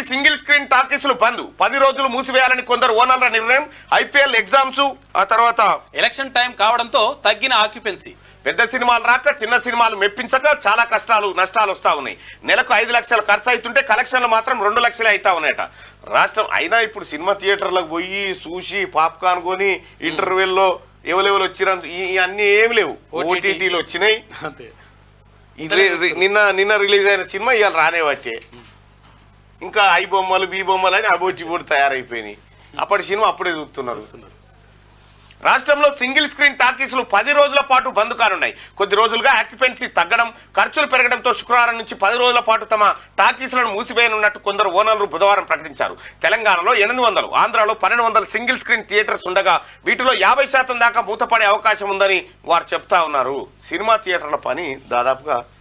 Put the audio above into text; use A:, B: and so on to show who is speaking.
A: Single screen టాకీసులు బంద్ పది రోజులు మూసివేయాలని కొందరు ఓనర్ల నిర్ణయం ఐపీఎల్ ఎగ్జామ్స్ ఆ తర్వాత
B: ఎలక్షన్ టైం కావడంతో తగ్గిన ఆక్యుపెన్సీ
A: పెద్ద సినిమాలు రాక చిన్న సినిమాలు మెప్పించక చాలా కష్టాలు నష్టాలు వస్తా ఉన్నాయి నెలకు ఐదు లక్షలు ఖర్చు అవుతుంటే కలెక్షన్లు మాత్రం రెండు లక్షలే అవుతా ఉన్నాయట రాష్ట్రం అయినా ఇప్పుడు సినిమా థియేటర్లకు పోయి చూసి పాప్కార్న్ కొని ఇంటర్వెల్లో ఎవరెవరు వచ్చిన అన్ని ఏమి లేవు
B: OTT.
A: ఓటీటీలు వచ్చినాయి
B: అంతే
A: ఇది రి- రి- నిన్న నిన్న రిలీజ్ అయిన సినిమా ఇవాళ రానే వచ్చే ఇంకా ఐ బొమ్మలు బి బొమ్మలు అని అబోచి కూడా తయారైపోయినాయి అప్పటి సినిమా అప్పుడే చూస్తున్నారు రాష్ట్రంలో సింగిల్ స్క్రీన్ టాకీసులు పది రోజుల పాటు బంద్ కానున్నాయి కొద్ది రోజులుగా ఆక్యుపెన్సీ తగ్గడం ఖర్చులు పెరగడంతో శుక్రవారం నుంచి పది రోజుల పాటు తమ టాకీసులను మూసివేయనున్నట్టు కొందరు ఓనర్లు బుధవారం ప్రకటించారు తెలంగాణలో ఎనిమిది వందలు ఆంధ్రాలో పన్నెండు వందల సింగిల్ స్క్రీన్ థియేటర్స్ ఉండగా వీటిలో యాభై శాతం దాకా మూతపడే అవకాశం ఉందని వారు చెప్తా ఉన్నారు సినిమా థియేటర్ల పని దాదాపుగా